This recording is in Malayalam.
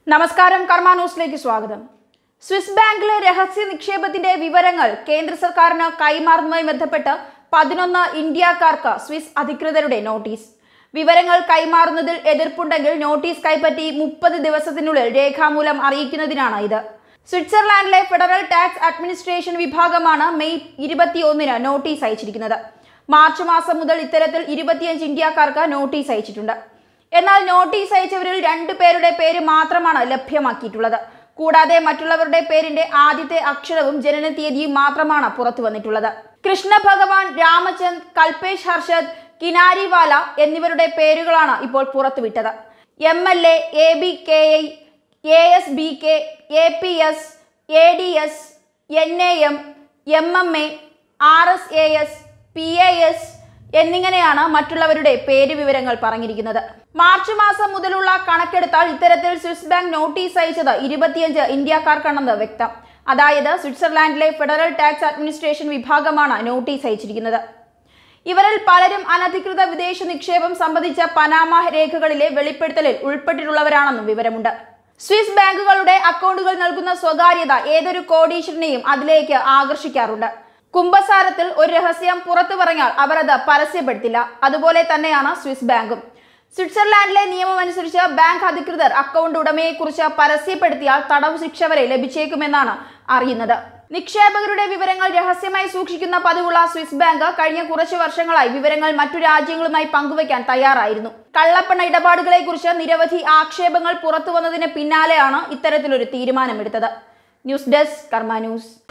നമസ്കാരം കർമ്മ ന്യൂസിലേക്ക് സ്വാഗതം സ്വിസ് ബാങ്കിലെ രഹസ്യ നിക്ഷേപത്തിന്റെ വിവരങ്ങൾ കേന്ദ്ര സർക്കാരിന് കൈമാറുന്നതുമായി ബന്ധപ്പെട്ട് പതിനൊന്ന് ഇന്ത്യക്കാർക്ക് സ്വിസ് അധികൃതരുടെ നോട്ടീസ് വിവരങ്ങൾ കൈമാറുന്നതിൽ എതിർപ്പുണ്ടെങ്കിൽ നോട്ടീസ് കൈപ്പറ്റി മുപ്പത് ദിവസത്തിനുള്ളിൽ രേഖാമൂലം അറിയിക്കുന്നതിനാണ് ഇത് സ്വിറ്റ്സർലാൻഡിലെ ഫെഡറൽ ടാക്സ് അഡ്മിനിസ്ട്രേഷൻ വിഭാഗമാണ് മെയ് ഇരുപത്തിയൊന്നിന് നോട്ടീസ് അയച്ചിരിക്കുന്നത് മാർച്ച് മാസം മുതൽ ഇത്തരത്തിൽ ഇരുപത്തിയഞ്ച് ഇന്ത്യക്കാർക്ക് നോട്ടീസ് അയച്ചിട്ടുണ്ട് എന്നാൽ നോട്ടീസ് അയച്ചവരിൽ രണ്ടു പേരുടെ പേര് മാത്രമാണ് ലഭ്യമാക്കിയിട്ടുള്ളത് കൂടാതെ മറ്റുള്ളവരുടെ പേരിന്റെ ആദ്യത്തെ അക്ഷരവും ജനനതീയതിയും മാത്രമാണ് പുറത്തു വന്നിട്ടുള്ളത് കൃഷ്ണ ഭഗവാൻ രാമചന്ദ് കൽപേഷ് ഹർഷദ് കിനാരിവാല എന്നിവരുടെ പേരുകളാണ് ഇപ്പോൾ പുറത്തുവിട്ടത് M L A A B K I A S B K A P S A D S N A M M M A R S A S P A S എന്നിങ്ങനെയാണ് മറ്റുള്ളവരുടെ പേര് വിവരങ്ങൾ പറഞ്ഞിരിക്കുന്നത് മാർച്ച് മാസം മുതലുള്ള കണക്കെടുത്താൽ ഇത്തരത്തിൽ സ്വിസ് ബാങ്ക് നോട്ടീസ് അയച്ചത് ഇരുപത്തിയഞ്ച് ഇന്ത്യക്കാർക്കാണെന്ന് വ്യക്തം അതായത് സ്വിറ്റ്സർലാൻഡിലെ ഫെഡറൽ ടാക്സ് അഡ്മിനിസ്ട്രേഷൻ വിഭാഗമാണ് നോട്ടീസ് അയച്ചിരിക്കുന്നത് ഇവരിൽ പലരും അനധികൃത വിദേശ നിക്ഷേപം സംബന്ധിച്ച പനാമ രേഖകളിലെ വെളിപ്പെടുത്തലിൽ ഉൾപ്പെട്ടിട്ടുള്ളവരാണെന്നും വിവരമുണ്ട് സ്വിസ് ബാങ്കുകളുടെ അക്കൗണ്ടുകൾ നൽകുന്ന സ്വകാര്യത ഏതൊരു കോടീശ്വരനെയും അതിലേക്ക് ആകർഷിക്കാറുണ്ട് കുംഭസാരത്തിൽ ഒരു രഹസ്യം പുറത്തു പറഞ്ഞാൽ അവർ അത് പരസ്യപ്പെടുത്തില്ല അതുപോലെ തന്നെയാണ് സ്വിസ് ബാങ്കും സ്വിറ്റ്സർലാൻഡിലെ നിയമമനുസരിച്ച് ബാങ്ക് അധികൃതർ അക്കൗണ്ട് ഉടമയെക്കുറിച്ച് പരസ്യപ്പെടുത്തിയാൽ തടവ് ശിക്ഷ വരെ ലഭിച്ചേക്കുമെന്നാണ് അറിയുന്നത് നിക്ഷേപകരുടെ വിവരങ്ങൾ രഹസ്യമായി സൂക്ഷിക്കുന്ന പതിവുള്ള സ്വിസ് ബാങ്ക് കഴിഞ്ഞ കുറച്ചു വർഷങ്ങളായി വിവരങ്ങൾ മറ്റു രാജ്യങ്ങളുമായി പങ്കുവയ്ക്കാൻ തയ്യാറായിരുന്നു കള്ളപ്പണ ഇടപാടുകളെ കുറിച്ച് നിരവധി ആക്ഷേപങ്ങൾ പുറത്തു വന്നതിന് പിന്നാലെയാണ് ഇത്തരത്തിലൊരു തീരുമാനമെടുത്തത് ന്യൂസ് ഡെസ്ക് കർമ്മ ന്യൂസ്